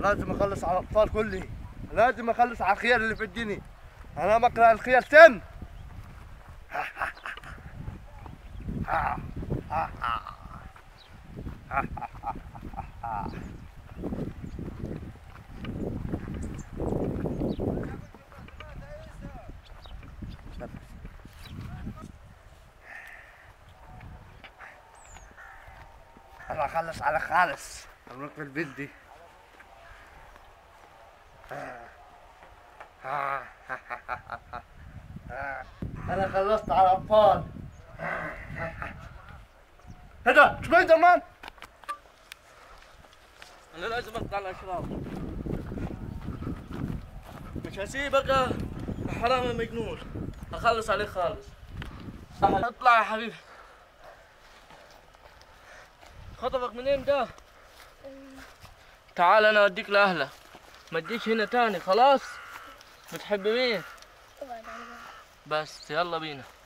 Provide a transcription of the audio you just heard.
لازم اخلص على الاطفال كلهم لازم اخلص على الخيال اللي في الدنيا انا بكره الخيال سن انا اخلص على خالص مبروك في البيت دي انا خلصت على الاطفال ايه ده سبايدر مان انا لازم اقطع الاشراف مش هسيبك يا حرام يا مجنون اخلص عليك خالص اطلع يا حبيبي خطفك منين ده تعال انا اوديك لاهله ما تجيش هنا تاني خلاص بتحب مين بس يلا بينا